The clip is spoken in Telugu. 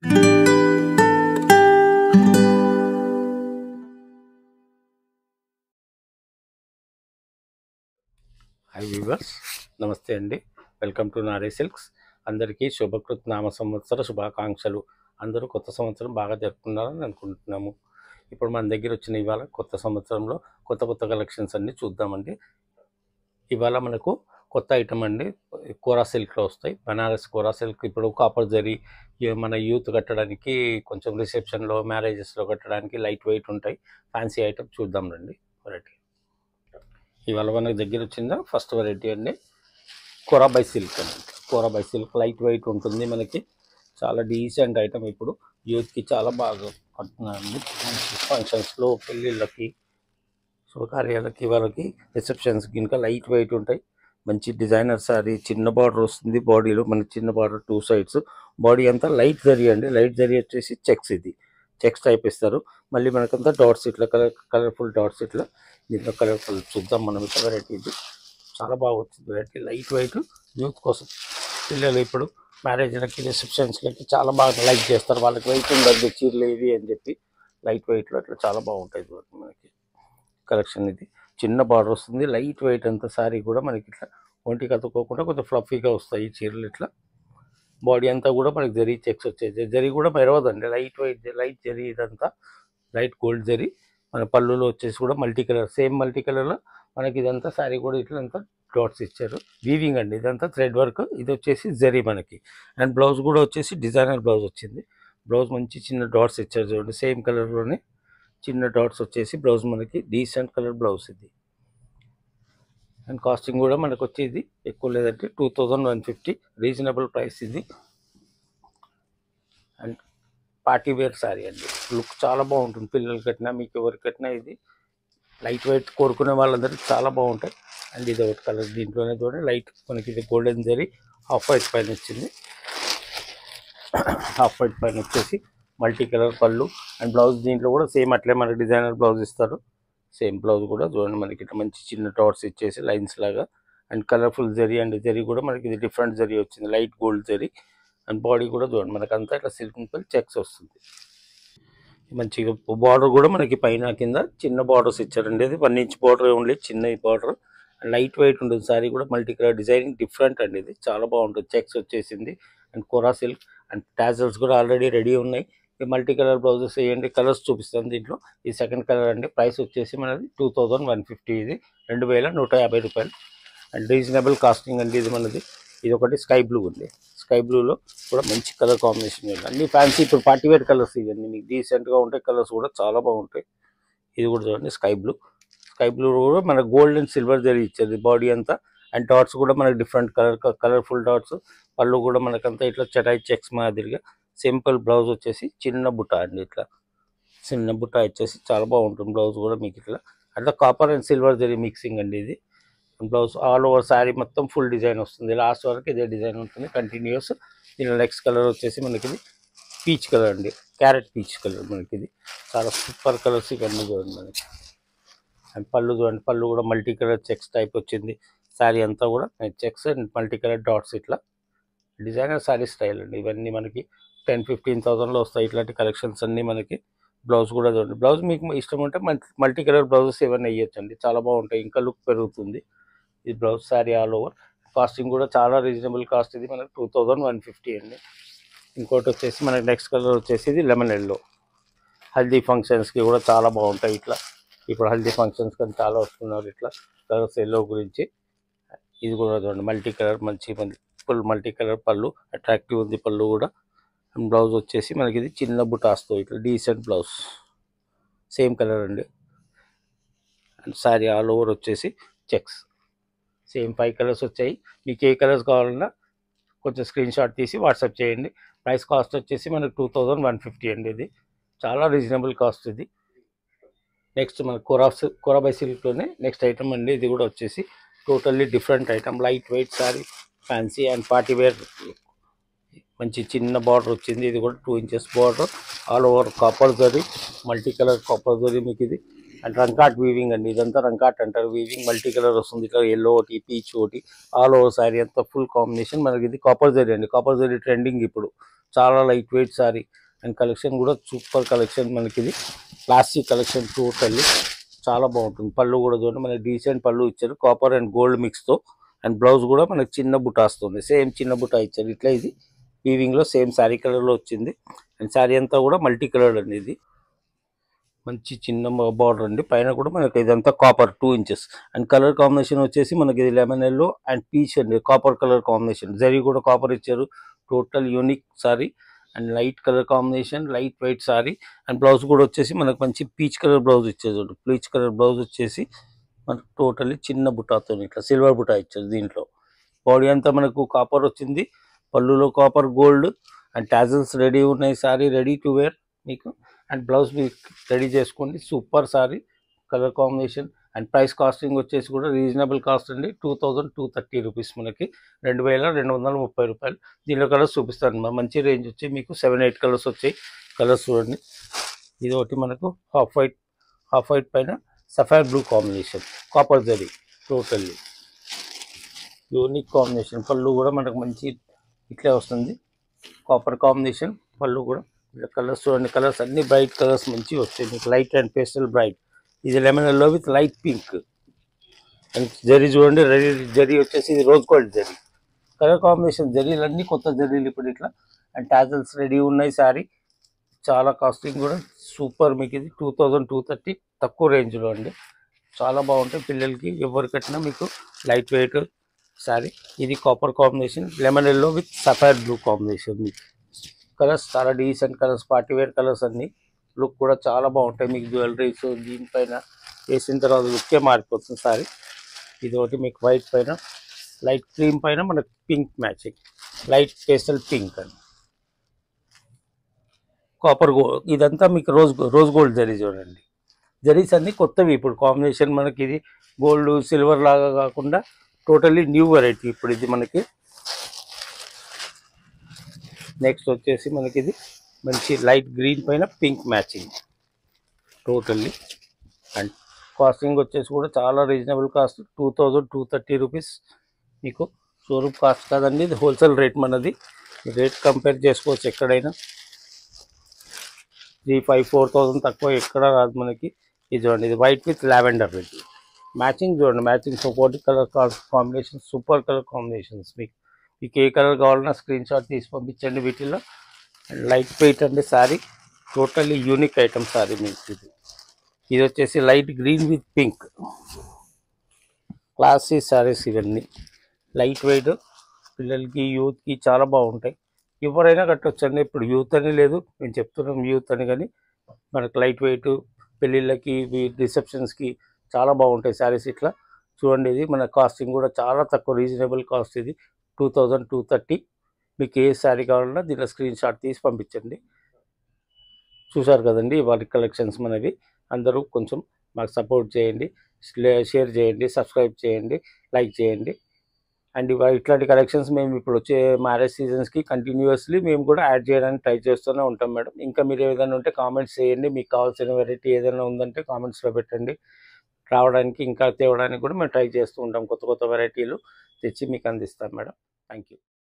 హాయ్ వ్యూవర్స్ నమస్తే అండి వెల్కమ్ టు నారే సిల్క్స్ అందరికీ శుభకృత్ నామ సంవత్సర శుభాకాంక్షలు అందరూ కొత్త సంవత్సరం బాగా జరుపుకున్నారని అనుకుంటున్నాము ఇప్పుడు మన దగ్గర వచ్చిన ఇవాళ కొత్త సంవత్సరంలో కొత్త కొత్త కలెక్షన్స్ అన్ని చూద్దామండి ఇవాళ మనకు కొత్త ఐటమ్ అండి కోరా సిల్క్లో వస్తాయి బనారస్ కోరా సిల్క్ ఇప్పుడు కాపర్ జరీ ఇవి మన యూత్ కట్టడానికి కొంచెం రిసెప్షన్లో మ్యారేజెస్లో కట్టడానికి లైట్ వెయిట్ ఉంటాయి ఫ్యాన్సీ ఐటమ్ చూద్దాం రండి వెరైటీ ఇవాళ మనకి దగ్గర వచ్చిందా ఫస్ట్ వెరైటీ అండి కోరాబై సిల్క్ అండి కోరాబై సిల్క్ లైట్ వెయిట్ ఉంటుంది మనకి చాలా డీసెంట్ ఐటమ్ ఇప్పుడు యూత్కి చాలా బాగా పడుతున్నారండి ఫంక్షన్స్లో పెళ్ళిళ్ళకి శుభకార్యాలకి వాళ్ళకి రిసెప్షన్స్కి ఇంకా లైట్ వెయిట్ ఉంటాయి మంచి డిజైనర్ సారీ చిన్న బార్డర్ వస్తుంది బాడీలో మనకి చిన్న బార్డర్ టూ సైడ్స్ బాడీ అంతా లైట్ జరీ అండి లైట్ జరీ వచ్చేసి చెక్స్ ఇది చెక్స్ టైప్ ఇస్తారు మళ్ళీ మనకంతా డాట్స్ ఇట్లా కలర్ కలర్ఫుల్ డాట్స్ ఇట్లా దీంట్లో కలర్ఫుల్ చూద్దాం మనం ఇట్లా వెరైటీ ఇది చాలా బాగా వచ్చింది వెరైటీ లైట్ వెయిట్ యూత్ కోసం పిల్లలు ఇప్పుడు మ్యారేజ్లకి రిసెప్షన్స్లకి చాలా బాగా లైక్ చేస్తారు వాళ్ళకి వెయిట్ ఉండదు చీరలు ఇవి అని చెప్పి లైట్ వెయిట్లో అట్లా చాలా బాగుంటాయి చూడండి మనకి కలెక్షన్ ఇది చిన్న బార్డర్ వస్తుంది లైట్ వెయిట్ అంత సారీ కూడా మనకి ఇట్లా ఒంటికి అతుక్కోకుండా కొంచెం ఫ్లఫీగా వస్తాయి ఈ చీరలు ఇట్లా బాడీ అంతా కూడా మనకి జరీ చెక్స్ వచ్చేది జరీ కూడా మెరవదండి లైట్ వెయిట్ లైట్ జరీ ఇదంతా లైట్ గోల్డ్ జరీ మన పళ్ళులో వచ్చేసి కూడా మల్టీ కలర్ సేమ్ మల్టీ కలర్లో మనకి ఇదంతా శారీ కూడా ఇట్లా అంతా డాట్స్ ఇచ్చారు వీవింగ్ అండి ఇదంతా థ్రెడ్ వర్క్ ఇది వచ్చేసి జరీ మనకి అండ్ బ్లౌజ్ కూడా వచ్చేసి డిజైనర్ బ్లౌజ్ వచ్చింది బ్లౌజ్ మంచి చిన్న డాట్స్ ఇచ్చారు చూడండి సేమ్ కలర్లోనే చిన్న డాట్స్ వచ్చేసి బ్లౌజ్ మనకి డీసెంట్ కలర్ బ్లౌజ్ ఇది అండ్ కాస్టింగ్ కూడా మనకు వచ్చేది ఎక్కువ లేదంటే two thousand one fifty reasonable price ఇది అండ్ పార్టీ వేర్ శారీ అండి లుక్ చాలా బాగుంటుంది పిల్లలు కట్టినా మీకు ఎవరికి కట్టినా ఇది లైట్ వెయిట్ కోరుకునే వాళ్ళందరికీ చాలా బాగుంటాయి అండ్ ఇది ఒకటి కలర్ దీంట్లోనే చూడండి లైట్ మనకి ఇది గోల్డెన్ జరీ హాఫ్ వైట్ పైన వచ్చింది హాఫ్ వైట్ పైన వచ్చేసి మల్టీ కలర్ పళ్ళు అండ్ బ్లౌజ్ దీంట్లో కూడా సేమ్ అట్లే మనకి డిజైనర్ బ్లౌజ్ ఇస్తారు సేమ్ బ్లౌజ్ కూడా చూడండి మనకి ఇట్లా మంచి చిన్న డాట్స్ ఇచ్చేసి లైన్స్ లాగా అండ్ కలర్ఫుల్ జరీ అండ్ జరీ కూడా మనకి ఇది డిఫరెంట్ జరీ వచ్చింది లైట్ గోల్డ్ జరీ అండ్ బాడీ కూడా చూడండి మనకి అంతా ఇట్లా సింపుల్ చెక్స్ వస్తుంది మంచిగా బార్డర్ కూడా మనకి పైన కింద చిన్న బార్డర్స్ ఇచ్చారండి ఇది వన్ ఇంచ్ బార్డర్ ఓన్లీ చిన్న బార్డర్ లైట్ వెయిట్ ఉంటుంది సారీ కూడా మల్టీ కలర్ డిజైనింగ్ డిఫరెంట్ అండి ఇది చాలా బాగుంటుంది చెక్స్ వచ్చేసింది and kora silk and tassels కూడా ఆల్రెడీ రెడీ ఉన్నాయి ఈ మల్టీ కలర్ బ్లౌజెస్ వేయండి కలర్స్ చూపిస్తాను దీంట్లో ఈ సెకండ్ కలర్ అండి ప్రైస్ వచ్చేసి మనది టూ థౌజండ్ వన్ ఫిఫ్టీ ఇది రెండు వేల నూట యాభై రూపాయలు అండ్ రీజనబుల్ కాస్టింగ్ అండి ఇది మనది ఇది ఒకటి స్కై బ్లూ ఉంది స్కై బ్లూలో కూడా మంచి కలర్ కాంబినేషన్ ఉంది అన్ని ఫ్యాన్సీ ఇప్పుడు పార్టీ వేర్ కలర్స్ ఇవన్నీ మీకు డీసెంట్గా ఉంటాయి కలర్స్ కూడా చాలా బాగుంటాయి ఇది కూడా చూడండి స్కై బ్లూ స్కై బ్లూ కూడా మన గోల్డ్ అండ్ సిల్వర్ జరీ ఇచ్చేది బాడీ అంతా అండ్ డాట్స్ కూడా మనకి డిఫరెంట్ కలర్ కలర్ఫుల్ డాట్స్ పళ్ళు కూడా మనకంతా ఇట్లా చటాయి చెక్స్ మాదిరిగా సింపుల్ బ్లౌజ్ వచ్చేసి చిన్న బుట్ట అండి ఇట్లా చిన్న బుట్ట వచ్చేసి చాలా బాగుంటుంది బ్లౌజ్ కూడా మీకు ఇట్లా అట్లా కాపర్ అండ్ సిల్వర్ జరీ మిక్సింగ్ అండి ఇది బ్లౌజ్ ఆల్ ఓవర్ శారీ మొత్తం ఫుల్ డిజైన్ వస్తుంది లాస్ట్ వరకు ఇదే డిజైన్ ఉంటుంది కంటిన్యూస్ దీని నెక్స్ట్ కలర్ వచ్చేసి మనకి ఇది పీచ్ కలర్ అండి క్యారెట్ పీచ్ కలర్ మనకి ఇది చాలా సూపర్ కలర్స్ ఇవన్నీ చూడండి మనకి అండ్ పళ్ళు చూడండి పళ్ళు కూడా మల్టీ కలర్ చెక్స్ టైప్ వచ్చింది శారీ అంతా కూడా checks and multi colour dots ఇట్లా డిజైనర్ శారీ స్టైల్ అండి ఇవన్నీ మనకి టెన్ ఫిఫ్టీన్ థౌసండ్లో వస్తాయి ఇట్లాంటి కలెక్షన్స్ అన్నీ మనకి బ్లౌజ్ కూడా చూడండి బ్లౌజ్ మీకు ఇష్టం ఉంటే మల్టీ కలర్ బ్లౌజెస్ ఏమైనా వేయచ్చండి చాలా బాగుంటాయి ఇంకా లుక్ పెరుగుతుంది ఇది blouse sari all over costing కూడా చాలా రీజనబుల్ కాస్ట్ ఇది మనకి టూ థౌజండ్ వన్ ఫిఫ్టీ అండి ఇంకోటి వచ్చేసి మనకి నెక్స్ట్ కలర్ వచ్చేసి ఇది లెమన్ ఎల్లో హల్దీ ఫంక్షన్స్కి కూడా చాలా బాగుంటాయి ఇట్లా ఇప్పుడు హల్దీ ఫంక్షన్స్ కానీ చాలా వస్తున్నారు ఇట్లా కలర్స్ ఎల్లో గురించి ఇది కూడా చూడండి మల్టీ కలర్ మంచి ఫుల్ మల్టీ కలర్ పళ్ళు అట్రాక్టివ్ ఉంది పళ్ళు కూడా అండ్ బ్లౌజ్ వచ్చేసి మనకి ఇది చిన్న బుటాస్తో ఇట్లా డీసెంట్ బ్లౌజ్ సేమ్ కలర్ అండి అండ్ శారీ ఆల్ ఓవర్ వచ్చేసి చెక్స్ సేమ్ ఫైవ్ కలర్స్ వచ్చాయి మీకు ఏ కలర్స్ కావాలన్నా కొంచెం స్క్రీన్ షాట్ తీసి వాట్సాప్ చేయండి ప్రైస్ కాస్ట్ వచ్చేసి మనకు టూ థౌజండ్ వన్ ఫిఫ్టీ అండి ఇది చాలా రీజనబుల్ కాస్ట్ ఇది నెక్స్ట్ మన కోరా కోరాబై సిల్క్లోనే నెక్స్ట్ ఐటమ్ అండి ఇది కూడా వచ్చేసి totally different item light weight sari fancy and party wear మంచి చిన్న బార్డర్ వచ్చింది ఇది కూడా two inches border all over copper జరీ మల్టీ కలర్ కాపర్ జరీ మీకు ఇది అండ్ రంకాట్ వీవింగ్ అండి ఇదంతా రంకాట్ అంటారు వీవింగ్ మల్టీ కలర్ వస్తుంది ఇట్లా ఎల్లో ఒకటి పీచ్ ఒకటి ఆల్ ఓవర్ శారీ అంతా ఫుల్ కాంబినేషన్ మనకి ఇది కాపర్ జరీ అండి కాపర్ జరీ ట్రెండింగ్ ఇప్పుడు చాలా light weight sari and collection కూడా సూపర్ కలెక్షన్ మనకి ఇది ప్లాస్టిక్ కలెక్షన్ టోటల్లీ చాలా బాగుంటుంది పళ్ళు కూడా చూడండి మనకి డీసెంట్ పళ్ళు ఇచ్చారు కాపర్ అండ్ గోల్డ్ మిక్స్తో అండ్ బ్లౌజ్ కూడా మనకి చిన్న బుటా వస్తుంది సేమ్ చిన్న బుటా ఇచ్చారు ఇట్లా ఇది వీవింగ్ లో సేమ్ శారీ కలర్ లో వచ్చింది అండ్ శారీ అంతా కూడా మల్టీ కలర్ అండి ఇది మంచి చిన్న బార్డర్ అండి పైన కూడా మనకి ఇదంతా copper two inches and colour combination వచ్చేసి మనకి ఇది లెమన్ ఎల్లో అండ్ పీచ్ అండి కాపర్ కలర్ కాంబినేషన్ జరీ కూడా కాపర్ ఇచ్చారు total unique sari and light colour combination light white sari and blouse కూడా వచ్చేసి మనకు మంచి పీచ్ కలర్ బ్లౌజ్ ఇచ్చేది పీచ్ కలర్ బ్లౌజ్ వచ్చేసి మనకు టోటల్లీ చిన్న బుటాతో ఇట్లా సిల్వర్ బుటా ఇచ్చారు దీంట్లో బాడీ అంతా మనకు కాపర్ వచ్చింది పళ్ళులో copper gold and tassels ready ఉన్నాయి సారీ రెడీ టు వేర్ మీకు అండ్ బ్లౌజ్ మీకు రెడీ చేసుకోండి super sari colour combination and price costing వచ్చేసి కూడా రీజనబుల్ కాస్ట్ అండి two thousand two thirty rupees మనకి రెండు వేల రెండు వందల ముప్పై రూపాయలు దీనిలో కలర్స్ చూపిస్తాను మా మంచి రేంజ్ వచ్చి మీకు సెవెన్ ఎయిట్ కలర్స్ వచ్చాయి కలర్స్ చూడండి ఇది ఒకటి మనకు హాఫ్ వైట్ హాఫ్ వైట్ పైన సఫైర్ బ్లూ కాంబినేషన్ కాపర్ జరీ టోటల్లీ యూనిక్ కాంబినేషన్ పళ్ళు కూడా మనకు మంచి ఇట్లే వస్తుంది కాపర్ కాంబినేషన్ పళ్ళు కూడా కలర్స్ చూడండి కలర్స్ అన్ని బ్రైట్ కలర్స్ మంచి వస్తాయి మీకు లైట్ అండ్ పేస్టల్ బ్రైట్ ఇది lemon yellow with light pink and జరీ చూడండి రెడీ జరీ వచ్చేసి ఇది రోజ్ గోల్డ్ జరీ కలర్ కాంబినేషన్ జరీలు అన్ని కొత్త జరీలు ఇప్పుడు ఇట్లా అండ్ టాజల్స్ రెడీ ఉన్నాయి సారీ చాలా కాస్టింగ్ కూడా సూపర్ మీకు ఇది టూ థౌజండ్ టూ థర్టీ తక్కువ రేంజ్లో అండి చాలా బాగుంటాయి పిల్లలకి ఎవరు కట్టినా మీకు లైట్ వెయిట్ సారీ ఇది copper combination lemon yellow with sapphire blue combination మీకు కలర్స్ చాలా decent colours party wear colours అన్ని లుక్ కూడా చాలా బాగుంటాయి మీకు జ్యువెలరీస్ దీనిపైన వేసిన తర్వాత లుక్కే మారిపోతుంది సారీ ఇది ఒకటి మీకు వైట్ పైన లైట్ క్రీమ్ పైన మనకు pink matching light pastel pink అని కాపర్ గో ఇదంతా మీకు రోజ్ రోజ్ గోల్డ్ జరీ చూడండి జరీస్ అన్ని కొత్తవి ఇప్పుడు కాంబినేషన్ మనకి ఇది గోల్డ్ సిల్వర్ లాగా కాకుండా టోటల్లీ న్యూ వెరైటీ ఇప్పుడు ఇది మనకి నెక్స్ట్ వచ్చేసి మనకి ఇది మంచి లైట్ గ్రీన్ పైన pink matching totally and costing వచ్చేసి కూడా చాలా reasonable cost two thousand two thirty rupees మీకు షోరూమ్ కాస్ట్ కాదండి ఇది హోల్సేల్ రేట్ మనది రేట్ కంపేర్ చేసుకోవచ్చు ఎక్కడైనా త్రీ ఫైవ్ ఫోర్ థౌజండ్ తక్కువ ఎక్కడ రాదు మనకి ఇది చూడండి ఇది వైట్ విత్ లావెండర్ ఇది మ్యాచింగ్ చూడండి matching support colour combination super colour combinations మీకు మీకు ఏ కలర్ కావాలన్నా స్క్రీన్ షాట్ తీసి పంపించండి వీటిల్లో లైట్ వెయిట్ అండి sari totally unique item sari మీకు ఇది ఇది వచ్చేసి light green with pink classy saris ఇవన్నీ లైట్ వెయిట్ పిల్లలకి యూత్కి చాలా బాగుంటాయి ఎవరైనా కట్టొచ్చండి ఇప్పుడు యూత్ అని లేదు నేను చెప్తున్నాం యూత్ అని కానీ మనకు లైట్ వెయిట్ పెళ్ళిళ్ళకి రిసెప్షన్స్కి చాలా బాగుంటాయి శారీస్ ఇట్లా చూడండి ఇది మన కాస్టింగ్ కూడా చాలా తక్కువ రీజనబుల్ కాస్ట్ ఇది టూ థౌజండ్ టూ థర్టీ మీకు ఏ శారీ కావాలన్నా దీంట్లో స్క్రీన్ షాట్ తీసి పంపించండి చూసారు కదండి వాటి కలెక్షన్స్ మనవి అందరూ కొంచెం మాకు సపోర్ట్ చేయండి షేర్ చేయండి సబ్స్క్రైబ్ చేయండి లైక్ చేయండి అండ్ ఇవా ఇట్లాంటి కలెక్షన్స్ మేము ఇప్పుడు వచ్చే మ్యారేజ్ సీజన్స్కి కంటిన్యూస్లీ మేము కూడా యాడ్ చేయడానికి ట్రై చేస్తూనే ఉంటాం మేడం ఇంకా మీరు ఏదైనా ఉంటే కామెంట్స్ చేయండి మీకు కావాల్సిన వెరైటీ ఏదైనా ఉందంటే కామెంట్స్లో పెట్టండి రావడానికి ఇంకా తేవడానికి కూడా మేము ట్రై చేస్తూ ఉంటాం కొత్త కొత్త వెరైటీలు తెచ్చి మీకు అందిస్తాం మేడం థ్యాంక్ యూ